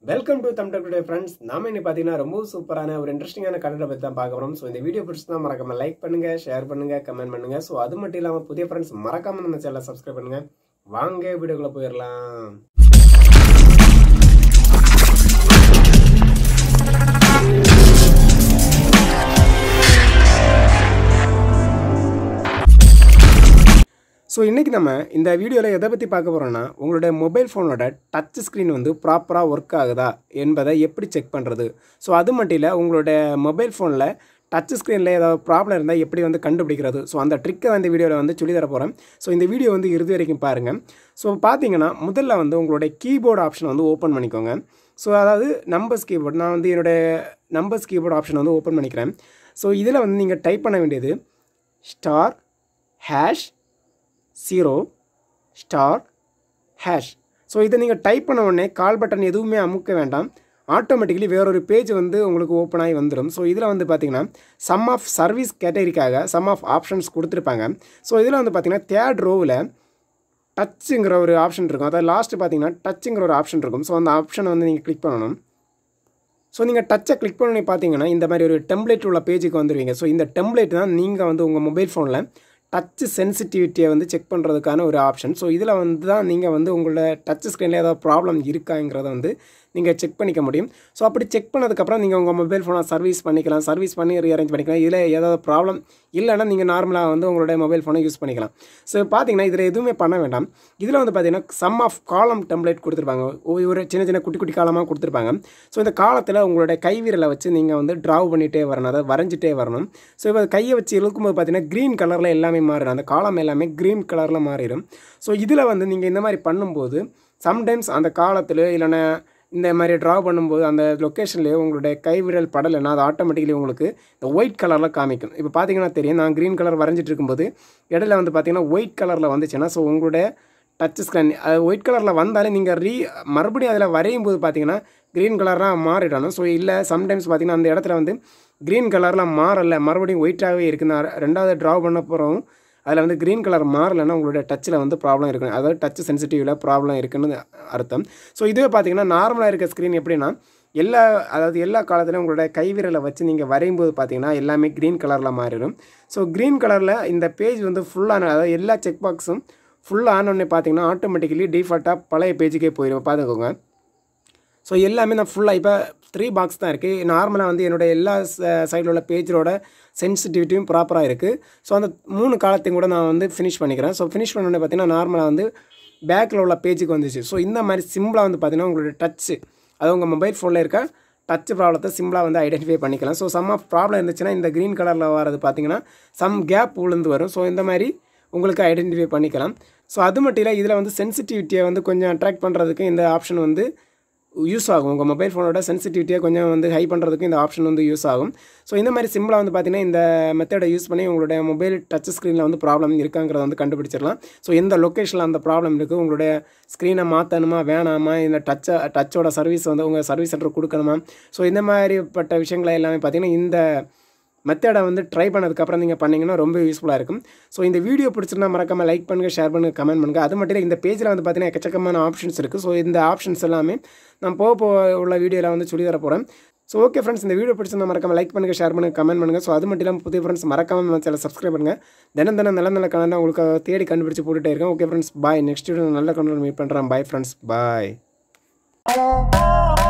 welcome to them today friends நாம இன்னைக்கு பார்த்தீங்கன்னா ரொம்ப சூப்பரான ஒரு இன்ட்ரெஸ்டிங்கான கண்டென்ட் பற்றி தான் பார்க்க போகிறோம் ஸோ இந்த வீடியோ பிடிச்சிருந்தா மறக்காம லைக் பண்ணுங்க ஷேர் பண்ணுங்க கமெண்ட் பண்ணுங்க ஸோ அது மட்டும் இல்லாமல் புதிய ஃப்ரெண்ட்ஸ் மறக்காம நம்ம சேனலை சப்ஸ்கிரைப் பண்ணுங்க வாங்க வீடியோக்குள்ள போயிடலாம் ஸோ இன்றைக்கி நம்ம இந்த வீடியோவில் எதை பற்றி பார்க்க போகிறோம்னா உங்களுடைய மொபைல் ஃபோனோட டச் ஸ்க்ரீன் வந்து ப்ராப்பராக ஒர்க் ஆகுதா என்பதை எப்படி செக் பண்ணுறது ஸோ அது மட்டும் இல்லை உங்களுடைய மொபைல் ஃபோனில் டச் ஸ்க்ரீனில் ஏதாவது ப்ராப்ளம் இருந்தால் எப்படி வந்து கண்டுபிடிக்கிறது ஸோ அந்த ட்ரிக்கை வந்து வீடியோவில் வந்து சொல்லி தர போகிறேன் ஸோ இந்த வீடியோ வந்து இறுதி வரைக்கும் பாருங்கள் ஸோ பார்த்தீங்கன்னா முதல்ல வந்து உங்களுடைய கீபோர்டு ஆப்ஷன் வந்து ஓப்பன் பண்ணிக்கோங்க ஸோ அதாவது நம்பர்ஸ் கீபோர்டு நான் வந்து என்னுடைய நம்பர்ஸ் கீபோர்டு ஆப்ஷன் வந்து ஓப்பன் பண்ணிக்கிறேன் ஸோ இதில் வந்து நீங்கள் டைப் பண்ண வேண்டியது star hash zero star hash so இதை நீங்கள் டைப் பண்ண உடனே கால் பட்டன் எதுவுமே அமுக்க வேண்டாம் ஆட்டோமேட்டிக்கலி வேறொரு பேஜ் வந்து உங்களுக்கு ஓப்பன் ஆகி வந்துடும் ஸோ இதில் வந்து பார்த்தீங்கன்னா சம் ஆஃப் சர்வீஸ் கேட்டகரிக்காக சம் ஆஃப் ஆப்ஷன்ஸ் கொடுத்துருப்பாங்க ஸோ இதில் வந்து பார்த்தீங்கன்னா தேர்ட் ரோவில் டச்சுங்கிற ஒரு ஆப்ஷன் இருக்கும் அதாவது லாஸ்ட்டு பார்த்தீங்கன்னா டச்சுங்கிற ஒரு ஆப்ஷன் இருக்கும் ஸோ அந்த ஆப்ஷனை வந்து நீங்கள் கிளிக் பண்ணணும் ஸோ நீங்கள் டச்சை கிளிக் பண்ணி பார்த்தீங்கன்னா இந்த மாதிரி ஒரு டெம்ப்ளேட் உள்ள பேஜுக்கு வந்துடுவீங்க ஸோ இந்த டெம்ப்ளேட் தான் நீங்கள் வந்து உங்கள் மொபைல் ஃபோனில் டச் சென்சிட்டிவிட்டியை வந்து செக் பண்ணுறதுக்கான ஒரு ஆப்ஷன் ஸோ இதில் வந்து தான் நீங்கள் வந்து உங்களோட டச் ஸ்க்ரீனில் ஏதாவது ப்ராப்ளம் இருக்காங்கிறத வந்து நீங்கள் செக் பண்ணிக்க முடியும் ஸோ அப்படி செக் பண்ணதுக்கப்புறம் நீங்கள் உங்கள் மொபைல் ஃபோனை சர்வீஸ் பண்ணிக்கலாம் சர்வீஸ் பண்ணி ரீஅரேஞ்ச் பண்ணிக்கலாம் இதில் ஏதாவது ப்ராப்ளம் இல்லைன்னா நீங்கள் நார்மலாக வந்து உங்களுடைய மொபைல் ஃபோனை யூஸ் பண்ணிக்கலாம் ஸோ பார்த்தீங்கன்னா இதில் எதுவுமே பண்ண வேண்டாம் இதில் வந்து பார்த்தீங்கன்னா சம் ஆஃப் காலம் டெம்ப்ளேட் கொடுத்துருப்பாங்க ஒரு சின்ன சின்ன குட்டி குட்டி காலமாக கொடுத்துருப்பாங்க ஸோ இந்த காலத்தில் உங்களுடைய கைவிரலை வச்சு நீங்கள் வந்து ட்ராவ் பண்ணிகிட்டே வரணும் அதை வரைஞ்சிட்டே வரணும் ஸோ இப்போ கையை வச்சு இழுக்கும்போது பார்த்தீங்கன்னா க்ரீன் கலரில் எல்லாமே மாறிடும் அந்த காலம் எல்லாமே க்ரீன் கலரில் மாறிடும் ஸோ இதில் வந்து நீங்கள் இந்த மாதிரி பண்ணும்போது சம்டைம்ஸ் அந்த காலத்தில் இல்லைன்னா இந்த மாதிரி ட்ரா பண்ணும்போது அந்த லொக்கேஷன்லேயே உங்களுடைய கைவிரல் படலைன்னா அது ஆட்டோமேட்டிக்கலி உங்களுக்கு இந்த ஒயிட் கலரில் காமிக்கும் இப்போ பார்த்தீங்கன்னா தெரியும் நான் க்ரீன் கலர் வரைஞ்சிட்டு இருக்கும்போது இடையில வந்து பார்த்தீங்கன்னா ஒயிட் கலரில் வந்துச்சுன்னா ஸோ உங்களுடைய டச் ஸ்க்ரீன் அது ஒயிட் கலரில் வந்தாலே நீங்கள் ரீ மறுபடியும் அதில் வரையும் போது பார்த்தீங்கன்னா க்ரீன் கலராக மாறிடணும் ஸோ இல்லை சம்டைம்ஸ் பார்த்தீங்கன்னா அந்த இடத்துல வந்து க்ரீன் கலரில் மாறலை மறுபடியும் ஒயிட்டாகவே இருக்குது நான் ரெண்டாவது ட்ரா பண்ண போகிறோம் அதில் வந்து க்ரீன் கலர் மாறலைன்னா உங்களுடைய டச்சில் வந்து ப்ராப்ளம் இருக்குது அதாவது டச் சென்சிட்டிவில் ப்ராப்ளம் இருக்குன்னு அர்த்தம் ஸோ இதுவே பார்த்தீங்கன்னா நார்மலாக இருக்க ஸ்க்ரீன் எப்படின்னா எல்லா அதாவது எல்லா காலத்துலையும் உங்களுடைய கைவிரலை வச்சு நீங்கள் வரையும் போது பார்த்தீங்கன்னா எல்லாமே க்ரீன் கலரில் மாறிடும் ஸோ க்ரீன் கலரில் இந்த பேஜ் வந்து ஃபுல்லான அதாவது எல்லா செக் பாக்ஸும் ஃபுல்லாக ஆனோடனே பார்த்தீங்கன்னா ஆட்டோமேட்டிக்கலி டிஃபால்ட்டாக பழைய பேஜுக்கே போயிடும் பார்த்துக்கோங்க ஸோ எல்லாமே நான் ஃபுல்லாக இப்போ த்ரீ பாக்ஸ் தான் இருக்குது நார்மலாக வந்து என்னோடய எல்லா சைடில் உள்ள பேஜோட சென்சிட்டிவிட்டியும் ப்ராப்பராக இருக்குது ஸோ அந்த மூணு காலத்தையும் கூட நான் வந்து ஃபினிஷ் பண்ணிக்கிறேன் ஸோ ஃபினிஷ் பண்ணோடனே பார்த்தீங்கன்னா நார்மலாக வந்து பேக்கில் உள்ள பேஜுக்கு வந்துச்சு ஸோ இந்த மாதிரி சிம்பிளாக வந்து பார்த்தீங்கன்னா உங்களோட டச்சு அது உங்கள் மொபைல் ஃபோனில் இருக்க டச் ப்ராப்ளத்தை சிம்பிளாக வந்து ஐடென்டிஃபை பண்ணிக்கலாம் ஸோ சம் ஆஃப் ப்ராப்ளம் இருந்துச்சுன்னா இந்த க்ரீன் கலரில் வரது பார்த்தீங்கன்னா சம் கேப் உளுந்து வரும் ஸோ இந்த மாதிரி உங்களுக்கு ஐடென்டிஃபை பண்ணிக்கலாம் ஸோ அது மட்டும் இல்லை இதில் வந்து சென்சிட்டிவிட்டியை வந்து கொஞ்சம் அட்ராக்ட் பண்ணுறதுக்கு இந்த ஆப்ஷன் வந்து யூஸ் ஆகும் உங்கள் மொபைல் ஃபோனோட சென்சிட்டிவிட்டியை கொஞ்சம் வந்து ஹை பண்ணுறதுக்கு இந்த ஆப்ஷன் வந்து யூஸ் ஆகும் ஸோ இந்த மாதிரி சிம்பிளாக வந்து பார்த்தீங்கன்னா இந்த மெத்தடை யூஸ் பண்ணி உங்களுடைய மொபைல் டச் ஸ்க்ரீனில் வந்து ப்ராப்ளம் இருக்காங்கிறத வந்து கண்டுபிடிச்சிடலாம் ஸோ எந்த லொக்கேஷனில் அந்த ப்ராப்ளம் இருக்குது உங்களுடைய ஸ்க்ரீனை மாற்றணுமா வேணாமா இந்த டச்சை டச்சோட சர்வீஸ் வந்து உங்கள் சர்வீஸ் சென்டர் கொடுக்கணுமா ஸோ இந்த மாதிரிப்பட்ட விஷயங்களை எல்லாமே பார்த்தீங்கன்னா இந்த மெத்தடை வந்து ட்ரை பண்ணதுக்கப்புறம் நீங்கள் பண்ணிங்கன்னா ரொம்ப யூஸ்ஃபுல்லாக இருக்கும் ஸோ இந்த வீடியோ பிடிச்சிருந்தா மறக்காமல் லைக் பண்ணுங்கள் ஷேர் பண்ணுங்கள் கமெண்ட் பண்ணுங்கள் அது மட்டும் இல்லை இந்த பேஜில் வந்து பார்த்தீங்கன்னா எக்கச்சக்கமான ஆப்ஷன்ஸ் இருக்குது ஸோ இந்த ஆப்ஷன்ஸ் எல்லாமே நான் போக போக உள்ள வீடியோவில் வந்து சொல்லி தர போகிறேன் ஸோ ஓகே ஃப்ரெண்ட்ஸ் இந்த வீடியோ பிடிச்சிருந்தா மறக்காமல் லைக் பண்ணுங்கள் ஷேர் பண்ணுங்கள் கமெண்ட் பண்ணுங்கள் ஸோ அது மட்டும் இல்லாமல் புதிய ஃப்ரெண்ட்ஸ் மறக்காமல் நம்ம சேனல் சப்ஸ்கிரைப் பண்ணுங்கள் தினம் தினம் நல்ல நல்ல கலந்து உங்களுக்கு தேடி கண்டுபிடிச்சு போட்டுகிட்டே இருக்கேன் okay friends bye next video நல்ல கண்டு மீட் பண்ணுறேன் பாய் ஃப்ரெண்ட்ஸ் பாய்